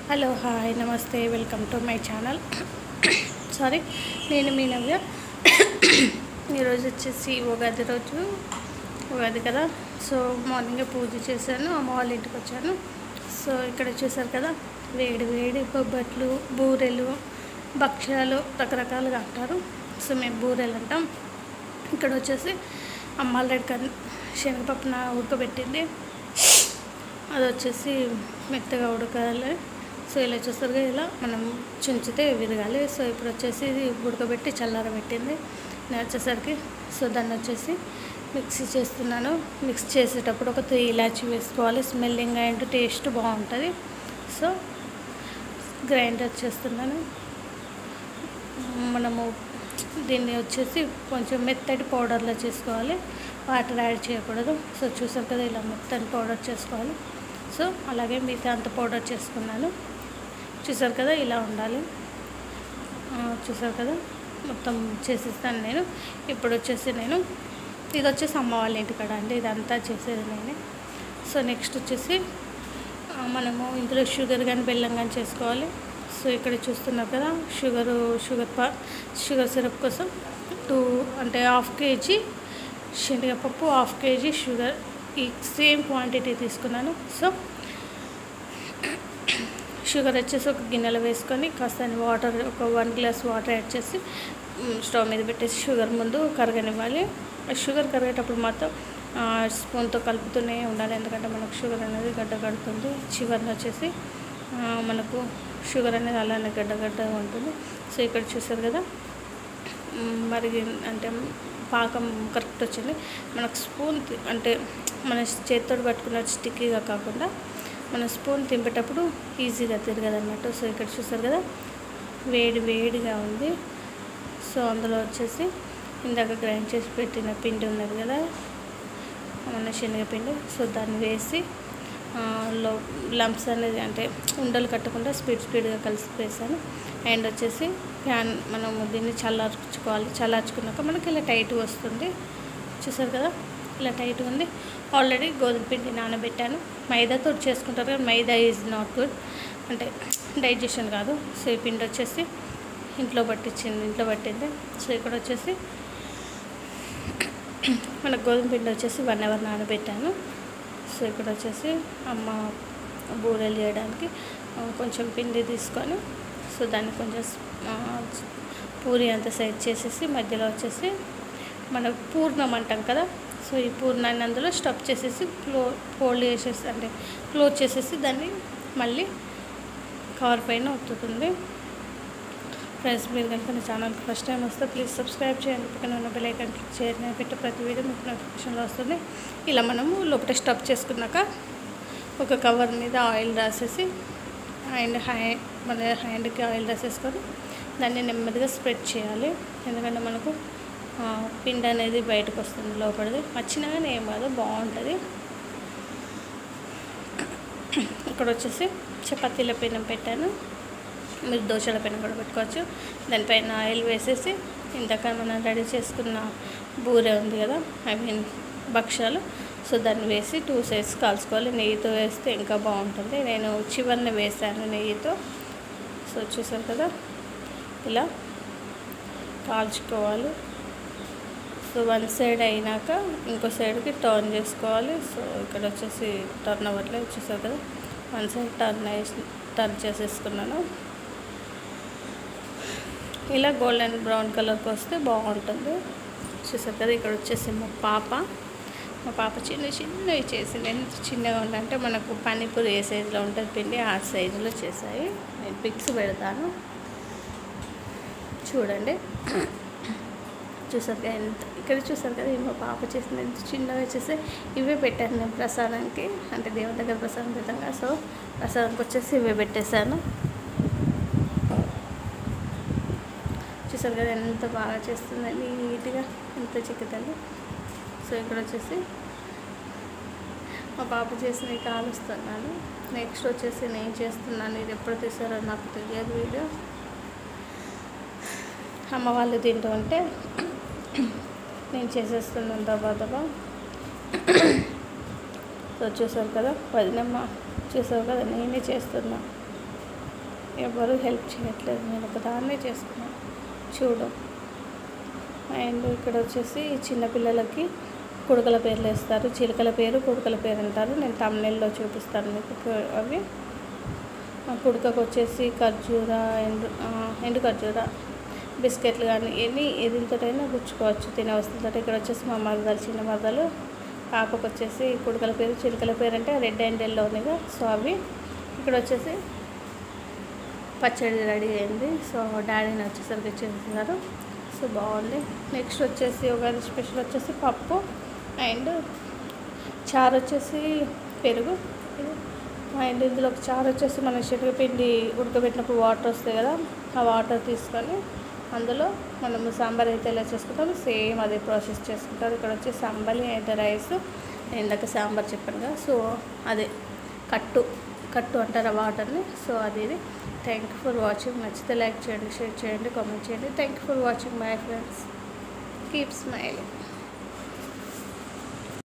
Hello hi namaste welcome to my channel sorry నేను మీ నవ్య ఈరోజు వచ్చేసి ఉగాది రోజు ఉగాది కదా సో మార్నింగే పూజ చేశాను అమ్మ వాళ్ళ ఇంటికి వచ్చాను సో ఇక్కడ చూసారు కదా వేడి వేడి బొబ్బట్లు బూరెలు భక్ష్యాలు రకరకాలుగా అంటారు సో మేము బూరెలు అంటాం ఇక్కడ వచ్చేసి అమ్మ ఆల్రెడీ కన్ శనగపప్పు నా ఉడకబెట్టింది అది వచ్చేసి మెత్తగా ఉడకాలి సో ఇలా చూస్తారుగా ఇలా మనం చుంచితే విరగాలి సో ఇప్పుడు వచ్చేసి ఇది ఉడకబెట్టి చల్లారబెట్టింది నేను వచ్చేసరికి సో దాన్ని వచ్చేసి మిక్సీ చేస్తున్నాను మిక్స్ చేసేటప్పుడు ఒక త్రీ ఇలాచి వేసుకోవాలి స్మెల్లింగ్ అండ్ టేస్ట్ బాగుంటుంది సో గ్రైండర్ చేస్తున్నాను మనము దీన్ని వచ్చేసి కొంచెం మెత్తటి పౌడర్లో చేసుకోవాలి వాటర్ యాడ్ చేయకూడదు సో చూసారు కదా ఇలా మెత్తటి పౌడర్ చేసుకోవాలి సో అలాగే మిగతా అంత పౌడర్ చేసుకున్నాను చూసారు కదా ఇలా ఉండాలి ఆ, చూసారు కదా మొత్తం చేసేస్తాను నేను ఇప్పుడు వచ్చేసి నేను ఇది వచ్చేసి అమ్మ వాళ్ళ ఇంటికాడ అండి ఇదంతా చేసేది నేనే సో నెక్స్ట్ వచ్చేసి ఆ, మనము ఇందులో షుగర్ కానీ బెల్లం కానీ చేసుకోవాలి సో ఇక్కడ చూస్తున్నారు కదా షుగరు షుగర్ పా షుగర్ సిరప్ కోసం టూ అంటే హాఫ్ కేజీ శనగపప్పు హాఫ్ కేజీ షుగర్ ఈ సేమ్ క్వాంటిటీ తీసుకున్నాను సో షుగర్ వచ్చేసి ఒక గిన్నెలో వేసుకొని కాస్త వాటర్ ఒక వన్ గ్లాస్ వాటర్ యాడ్ చేసి మ్, స్టవ్ మీద పెట్టేసి షుగర్ ముందు కరగనివ్వాలి ఆ షుగర్ కరిగేటప్పుడు మాత్రం ఆ, స్పూన్తో కలుపుతూనే ఉండాలి ఎందుకంటే మనకు షుగర్ అనేది గడ్డ కడుతుంది చివరిని వచ్చేసి ఆ, మనకు షుగర్ అనేది అలానే గడ్డ గడ్డ ఉంటుంది సో ఇక్కడ చూసారు కదా మ్, మరి అంటే పాకం కరెక్ట్ వచ్చింది మనకు స్పూన్ తి- అంటే మన చేతితో పట్టుకున్న స్టిక్కీగా కాకుండా మన స్పూన్ తింపేటప్పుడు ఈజీగా తిరగదు అన్నట్టు సో ఇక్కడ చూసారు కదా వేడి వేడిగా ఉంది సో అందులో వచ్చేసి ఇందాక గ్రైండ్ చేసి పెట్టిన పిండి ఉన్నది కదా మన శనగపిండి సో దాన్ని వేసి ఆ, లో లంప్స్ అనేది అంటే ఉండలు కట్టకుండా స్పీడ్ స్పీడ్గా కలిసి వేసాను అండ్ వచ్చేసి ఫ్యాన్ మనం దీన్ని చల్లార్చుకోవాలి చల్లార్చుకున్నాక మనకి ఇలా టైట్ వస్తుంది చూసారు కదా ఇలా టైట్ ఉంది ఆల్రెడీ గోధుమ పిండి నానబెట్టాను మైదాతో చేసుకుంటారు కానీ మైదా ఈజ్ నాట్ గుడ్ అంటే డైజెషన్ కాదు సో ఈ పిండి వచ్చేసి ఇంట్లో పట్టించింది ఇంట్లో పట్టింది సో ఇక్కడ వచ్చేసి మన గోధుమ పిండి వచ్చేసి వన్ అవర్ నానబెట్టాను సో ఇక్కడ వచ్చేసి అమ్మ బూరెలు చేయడానికి ఆ, కొంచెం పిండి తీసుకొని సో దాన్ని కొంచెం ఆ, పూరి అంత సైజ్ చేసేసి మధ్యలో వచ్చేసి మన పూర్ణం అంటాం కదా సో ఈ పూర్ణాన్ని అందులో స్టఫ్ చేసేసి క్లో ఫోల్డ్ చేసేసి అంటే క్లోజ్ చేసేసి దాన్ని మళ్ళీ కవర్ పైన ఒత్తుతుంది ఫ్రెండ్స్ మీరు కనుక నా ఛానల్కి ఫస్ట్ టైం వస్తే ప్లీజ్ సబ్స్క్రైబ్ చేయండి పక్కన ఉన్న బెల్ ఐకాన్ క్లిక్ చేయండి నేను పెట్టే ప్రతి వీడియో మీకు నోటిఫికేషన్లో వస్తుంది ఇలా మనము లోపల స్టఫ్ చేసుకున్నాక ఒక కవర్ మీద ఆయిల్ రాసేసి హ్యాండ్ హ్యా మన హ్యాండ్కి ఆయిల్ రాసేసుకొని దాన్ని నెమ్మదిగా స్ప్రెడ్ చేయాలి ఎందుకంటే మనకు ఆ, పిండి అనేది బయటకు వస్తుంది లోపలిది వచ్చినా కానీ ఏం కాదు బాగుంటుంది ఇక్కడ వచ్చేసి చపాతీల పెనం పెట్టాను మీరు దోశల పెనం కూడా పెట్టుకోవచ్చు దానిపైన ఆయిల్ వేసేసి ఇందాక మనం రెడీ చేసుకున్న బూరె ఉంది కదా ఐ మీన్ భక్ష్యాలు సో దాన్ని వేసి టూ సైడ్స్ కాల్చుకోవాలి నెయ్యితో వేస్తే ఇంకా బాగుంటుంది నేను చివరిని వేసాను నెయ్యితో సో చూసారు కదా ఇలా కాల్చుకోవాలి సో వన్ సైడ్ అయినాక ఇంకో సైడ్కి టర్న్ చేసుకోవాలి సో ఇక్కడ వచ్చేసి టర్న్ అవ్వట్లేదు చూసారు కదా వన్ సైడ్ టర్న్ వేసి టర్న్ చేసేసుకున్నాను ఇలా గోల్డెన్ బ్రౌన్ కలర్కి వస్తే బాగుంటుంది చూసారు కదా ఇక్కడ వచ్చేసి మా పాప మా పాప చిన్న చిన్నవి చేసింది ఎంత చిన్నగా ఉందంటే మనకు పానీపూరి ఏ సైజులో ఉంటుంది పిండి ఆ సైజులో చేసాయి నేను పిక్స్ పెడతాను చూడండి చూసారు కదా ఎంత ఇక్కడ చూసారు కదా ఈ మా పాప చేసింది ఎంత చిన్నగా చేస్తే ఇవే పెట్టాను నేను ప్రసాదానికి అంటే దేవుని దగ్గర ప్రసాదం పెడతాం కదా సో ప్రసాదానికి వచ్చేసి ఇవే పెట్టేశాను చూసారు కదా ఎంత బాగా చేస్తుంది నీట్గా ఎంత చిక్కుతుంది సో ఇక్కడ వచ్చేసి మా పాప చేసిన కాలుస్తున్నాను నెక్స్ట్ వచ్చేసి నేను చేస్తున్నాను ఇది ఎప్పుడు తీసారో నాకు తెలియదు వీడియో అమ్మ వాళ్ళు తింటూ ఉంటే నేను చేసేస్తున్నాను దబా దబా సో చూసారు కదా వదినమ్మ చూసావు కదా నేనే చేస్తున్నా ఎవరు హెల్ప్ చేయట్లేదు నేను ఒకదాన్నే చేసుకున్నాను చూడు అండ్ ఇక్కడ వచ్చేసి చిన్నపిల్లలకి కుడుకల పేర్లు వేస్తారు చిలుకల పేరు కుడుకల పేరు అంటారు నేను తమిళలో చూపిస్తాను మీకు కు- అవి ఆ కుడుకకు వచ్చేసి ఖర్జూర ఎండు ఆ, ఎండు ఖర్జూర బిస్కెట్లు కానీ ఎన్ని ఏదితోటైనా గుచ్చుకోవచ్చు తినే వస్తుందట ఇక్కడ వచ్చేసి మా మరదలు చిన్న మరదలు పాపకు వచ్చేసి కుడుకల పేరు చిలుకల పేరు అంటే రెడ్ అండ్ ఎల్లో ఉందిగా సో అవి ఇక్కడ వచ్చేసి పచ్చడి రెడీ అయింది సో డాడీని వచ్చేసరికి చేసేసారు సో బాగుంది నెక్స్ట్ వచ్చేసి ఉగాది స్పెషల్ వచ్చేసి పప్పు అండ్ చారు వచ్చేసి పెరుగు ఇది. అండ్ ఇందులో ఒక చారు వచ్చేసి మన శనగపిండి ఉడకబెట్టినప్పుడు వాటర్ వస్తాయి కదా ఆ వాటర్ తీసుకొని అందులో మనము సాంబార్ అయితే ఎలా చేసుకుంటాం సేమ్ అదే ప్రాసెస్ చేసుకుంటారు ఇక్కడ వచ్చేసి అంబలి అండ్ రైస్ నేను ఇందాక సాంబార్ చెప్పాను కదా సో అదే కట్టు కట్టు అంటారు ఆ వాటర్ని సో అది ఇది థ్యాంక్ యూ ఫర్ వాచింగ్ నచ్చితే లైక్ చేయండి షేర్ చేయండి కామెంట్ చేయండి thank you for watching my friends keep smiling